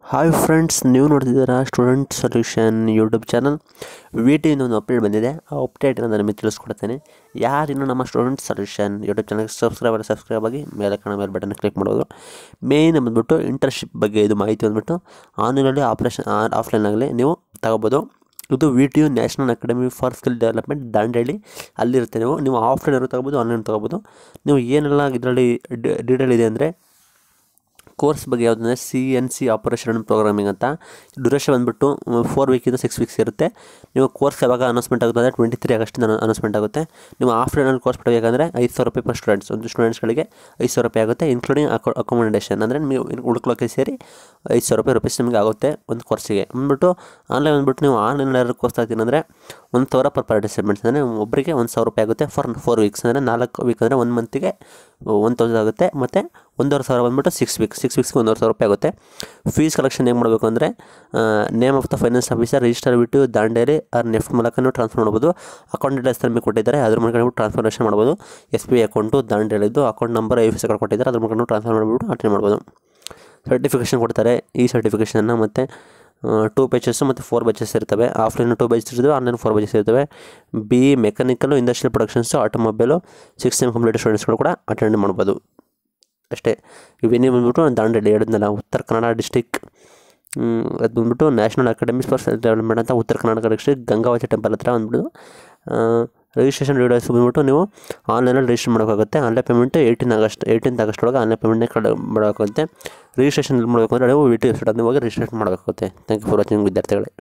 hi friends ನೀವು ನೋಡ್ತಿದ್ದೀರಾ student solution YouTube channel ವಿಟಿಯಿಂದ ಒಂದು ಅಪ್ಡೇಟ್ ಬಂದಿದೆ ಆ ಅಪ್ಡೇಟನ್ನು ನಾನು ನಿಮಗೆ ತಿಳಿಸ್ಕೊಡ್ತೇನೆ ಯಾರಿನ್ನೂ ನಮ್ಮ ಸ್ಟೂಡೆಂಟ್ ಸೊಲ್ಯೂಷನ್ ಯೂಟ್ಯೂಬ್ ಚಾನಲ್ಗೆ ಸಬ್ಸ್ಕ್ರೈಬ್ ಆಗಿ ಸಬ್ಸ್ಕ್ರೈಬ್ ಆಗಿ ಮೇಲೆ ಕಾಣೋ ಮೇಲೆ ಬಟನ್ ಕ್ಲಿಕ್ ಮಾಡೋದು ಮೇಯ್ನ್ ಬಂದ್ಬಿಟ್ಟು ಇಂಟರ್ನ್ಶಿಪ್ ಬಗ್ಗೆ ಇದು ಮಾಹಿತಿ ಬಂದ್ಬಿಟ್ಟು ಆನ್ಲೈನಲ್ಲಿ ಆಪ್ರೇಷನ್ ಆಫ್ಲೈನಾಗಲಿ ನೀವು ತಗೋಬೋದು ಇದು V T U national academy for skill development Dandeli ಅಲ್ಲಿರುತ್ತೆ ನೀವು ನೀವು ಆಫ್ಲೈನ್ ತಗೋಬೋದು ಆನ್ಲೈನ್ ತಗೋಬೋದು ನೀವು ಏನೆಲ್ಲ ಇದರಲ್ಲಿ ಡೀಟೇಲ್ ಇದೆ ಅಂದರೆ ಕೋರ್ಸ್ ಬಗ್ಗೆ ಯಾವುದಂದರೆ C N C operation programming ಅಂತ ಡ್ಯೂರೇಷನ್ ಬಂದುಬಿಟ್ಟು ಫೋರ್ ವೀಕಿಂದ ಸಿಕ್ಸ್ ವೀಕ್ಸ್ ಇರುತ್ತೆ ನೀವು ಕೋರ್ಸ್ ಯಾವಾಗ ಅನೌನ್ಸ್ಮೆಂಟ್ ಆಗುತ್ತೆ ಅಂದರೆ ಟ್ವೆಂಟಿ ತ್ರೀ ಆಗಸ್ಟಿಂದ ಅನೌನ್ಸ್ಮೆಂಟ್ ಆಗುತ್ತೆ ನೀವು ಆಫ್ಲೈನಲ್ಲಿ ಕೋರ್ಸ್ ಪಡಬೇಕಂದ್ರೆ ಐದು ಸಾವಿರ ರೂಪಾಯಿ ಪರ್ ಸ್ಟೂಡೆಂಟ್ಸ್ ಒಂದು ಸ್ಟೂಡೆಂಟ್ಸ್ಗಳಿಗೆ ಐದು ಸಾವಿರ ರೂಪಾಯಿ ಆಗುತ್ತೆ ಇನ್ಕ್ಲೂಡಿಂಗ್ ಅಕೊ ಅಕೊಮಡೇಷನ್ ಅಂದರೆ ನೀವು ಉಳ್ಕೊಳ್ಳೋಕ್ಕೆ ಸೇರಿ ಐದು ಸಾವಿರ ರೂಪಾಯಿ ರುಪೀಸ್ ನಿಮಗೆ ಆಗುತ್ತೆ ಒಂದು ಕೋರ್ಸಿಗೆ ಅಂದ್ಬಿಟ್ಟು ಆನ್ಲೈನ್ ಬಂದ್ಬಿಟ್ಟು ನೀವು ಆನ್ಲೈನ್ ಯಾರು ಕೋರ್ಸ್ ಆಗ್ತೀನಿ ಅಂದರೆ ಒಂದು ಸಾವಿರ ಪರ್ ಪಾರ್ಟಿಸಿಪೆಂಟ್ಸ್ ಅಂದರೆ ಒಬ್ಬರಿಗೆ ಒಂದು ಸಾವಿರ ರೂಪಾಯಿ ಆಗುತ್ತೆ ಫಾರ್ ಫೋರ್ ವೀಕ್ಸ್ ಅಂದರೆ ನಾಲ್ಕು ವೀಕ್ ಅಂದರೆ ಒಂದು ಮಂತಿಗೆ ಒನ್ ತೌಸಂಡ್ ಆಗುತ್ತೆ ಮತ್ತು ಒಂದೂವರೆ ಸಾವಿರ ಬಂದ್ಬಿಟ್ಟು ಸಿಕ್ಸ್ ವೀಕ್ಸ್ ಸಿಕ್ಸ್ ವೀಕ್ಸ್ಗೆ ಒಂದೂವರೆ ಸಾವಿರ ರೂಪಾಯಿ ಆಗುತ್ತೆ ಫೀಸ್ ಕಲೆಕ್ಷನ್ ಹೆಂಗೆ ಮಾಡಬೇಕು ಅಂದರೆ name of the finance officer register ಬಿಟ್ಟು ದಾಂಡೇಲಿ ಆರ್ ನೆಫ್ಟ್ ಮೂಲಕ ನೀವು ಟ್ರಾನ್ಸ್ಫರ್ ಮಾಡ್ಬೋದು ಅಕೌಂಟ್ ಡೀಟೇಲ್ಸ್ ನಮಗೆ ಕೊಟ್ಟಿದ್ದಾರೆ ಅದ್ರ ಮೂಲಕ ನೀವು ಟ್ರಾನ್ಸ್ಫರ್ಮೇಷನ್ ಮಾಡ್ಬೋದು ಎಸ್ ಬಿ ಐ ಅಕೌಂಟು ದಾಂಡೇಲಿದ್ದು account number I F S ಕೊಟ್ಟಿದ್ದಾರೆ ಅದ್ರ ಮೂಲಕ ನೀವು ಟ್ರಾನ್ಸ್ಫರ್ ಮಾಡಿಬಿಟ್ಟು ಅಟೆಂಡ್ ಮಾಡ್ಬೋದು ಸರ್ಟಿಫಿಕೇಷನ್ ಕೊಡ್ತಾರೆ ಈ ಸರ್ಟಿಫಿಕೇಷನ್ನ ಮತ್ತು ಟೂ ಬ್ಯಾಚಸ್ಸು ಮತ್ತು ಫೋರ್ ಬ್ಯಾಚಸ್ ಇರ್ತವೆ ಆಫ್ಲೈನ್ ಟೂ ಬ್ಯಾಚಸ್ ಇರ್ತವೆ ಆನ್ಲೈನ್ ಫೋರ್ ಬ್ಯಾಚಸ್ ಇರ್ತವೆ B mechanical industrial productions automobile six M complete ಸ್ಟೂಡೆಂಟ್ಸ್ಗಳು ಕೂಡ ಅಟೆಂಡ್ ಮಾಡ್ಬೋದು ಅಷ್ಟೇ ಇವೇನೇ ಬಂದ್ಬಿಟ್ಟು ದಾಂಡೇಲಿ ಹೇಳಿದ್ನಲ್ಲ ಉತ್ತರ ಕನ್ನಡ ಡಿಸ್ಟಿಕ್ ಅದು ಬಂದ್ಬಿಟ್ಟು national academy for self development ಅಂತ ಉತ್ತರ ಕರ್ನಾಟಕ ಡಿಸ್ಟ್ರಿಕ್ಟ್ ಗಂಗಾವತಿ ಟೆಂಪಲ್ ಹತ್ರ ಬಂದ್ಬಿಟ್ಟು ರಿಜಿಸ್ಟ್ರೇಷನ್ ಡೀಟೇಲ್ಸ್ ಬಂದ್ಬಿಟ್ಟು ನೀವು ಆನ್ಲೈನಲ್ಲಿ ರಿಜಿಸ್ಟರ್ ಮಾಡೋಕ್ಕಾಗುತ್ತೆ online payment eighteen August eighteenth August ಒಳಗೆ ಆನ್ಲೈನ್ ಪೇಮೆಂಟ್ನೇ ಕಡೆ ಮಾಡೋಕ್ಕಾಗುತ್ತೆ ರಿಜಿಸ್ಟ್ರೇಷನ್ ಮಾಡಬೇಕು ಅಂದರೆ ನೀವು ವಿ ಟಿ ವೆಬ್ಸೈಟ್ ಹೋಗಿ ರಿಜಿಸ್ಟ್ರೇಷನ್ ಮಾಡಬೇಕಾಗುತ್ತೆ ಥ್ಯಾಂಕ್ ಯು ಫಾರ್ ವಾಚಿಂಗ್ ವಿದ್ಯಾರ್ಥಿಗಳೇ